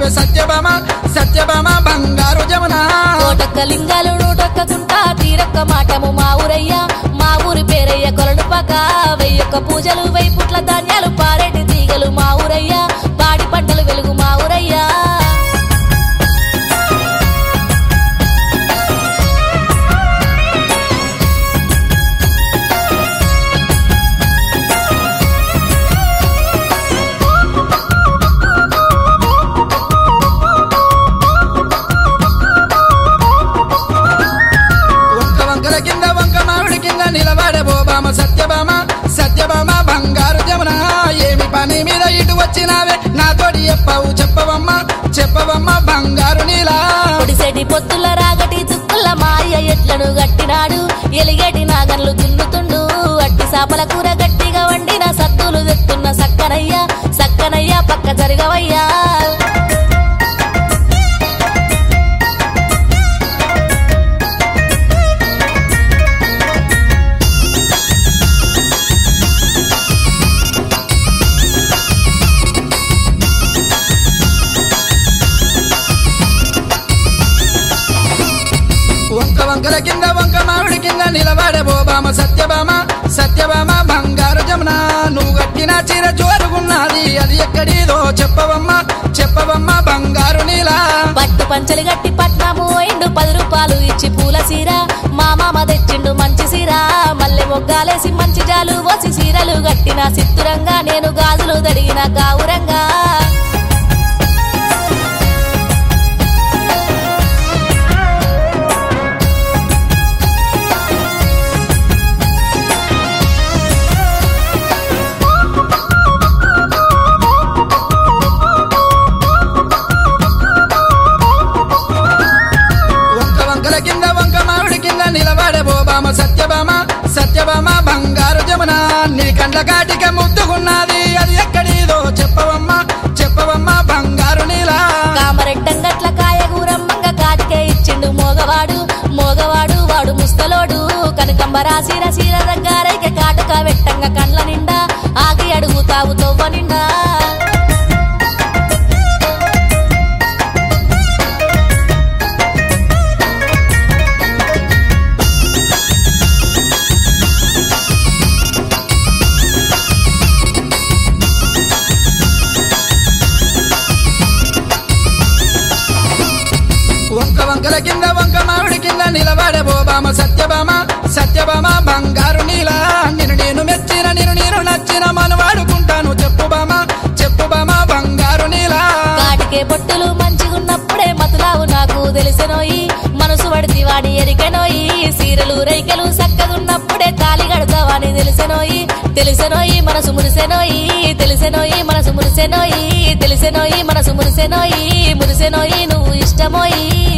వచ్చినావే సత్యభామ సత్యభామ బంగారు జమున కోటొక్క లింగాలు నూటొక్కకుంటా తీరొక్క మాటము మా ఊరయ్య మా ఊరి పేరయ్య కొలడు పక్క వెయ్యొక్క పూజలు వెయ్యి పుట్ల ధాన్యాలు పారేటి తీగలు మా ఊరయ్య పాడి పంటలు వెలుగు మా ఊరయ్య వంక వంకల కింద వంక మామిడి కింద నిలబడే బోబామ సత్యభామ సత్యభామ బంగారు జమున ఏమి పని మీద ఇటు వచ్చినావే నాతోటి చెప్పవు చెప్పవమ్మ చెప్పవమ్మ బంగారు నీలా పొడిసెటి పొత్తుల రాగటి తుక్కుల మాయ ఎట్లను గట్టినాడు ఎలిగేటి నాగన్లు దున్నుతుండు అట్టి సాపల కూర గట్టిగా వండిన సత్తులు తెత్తున్న సక్కనయ్య సక్కనయ్య పక్క జరగవయ్యా వంక వంకల కింద వంక మామిడి కింద నిలబడే బోబామ సత్యభామ సత్యభామ బంగారు జమున నువ్వు కట్టిన చీర జోరుగున్నది అది ఎక్కడిదో చెప్పవమ్మ చెప్పవమ్మ బంగారు నీలా పట్టు పంచలు గట్టి పట్నము పోయిండు పది రూపాయలు ఇచ్చి పూల సీర మా మామ తెచ్చిండు మంచి సీర మల్లె మొగ్గాలేసి మంచి జాలు పోసి సీరలు గట్టిన సిత్తురంగా నేను గాజులు దడిగిన గావురంగా వంక వంకల కింద వంక మామిడి కింద నిలబడే బోబామ సత్యభామ సత్యభామ బంగారు జమున నీ కండ్ల కాటిక ముద్దుకున్నది అది ఎక్కడిదో చెప్పవమ్మ చెప్పవమ్మ బంగారు నీలా కామరెట్టంగట్ల కాయగూరమ్మంగ కాటికే ఇచ్చిండు మోగవాడు మోగవాడు వాడు ముస్తలోడు కనకంబ రాసిర సీర దగ్గరైక కాటుక వెట్టంగ కండ్ల నిండా ఆగి అడుగుతావు తొవ్వ నిండా వంక వంకల కింద వంక మామిడి కింద నిలబడే బోబామ సత్యభామ సత్యభామ బంగారు నీలా నిన్ను నేను మెచ్చిన నిన్ను నేను నచ్చిన మన వాడుకుంటాను చెప్పు బామ చెప్పు బామ బంగారు నీలా కాటికే బొట్టులు మంచిగున్నప్పుడే మతులావు నాకు తెలిసెనోయి మనసు పడితే వాడి ఎరికెనోయి సీరలు రైకెలు సక్కగున్నప్పుడే తాలి గడతావని తెలిసెనోయి తెలిసెనోయి మనసు మురిసెనోయి తెలిసెనోయి మనసు మురిసెనోయి తెలిసెనోయి మనసు మురిసెనోయి మురిసెనోయి నువ్వు ఇష్టమోయి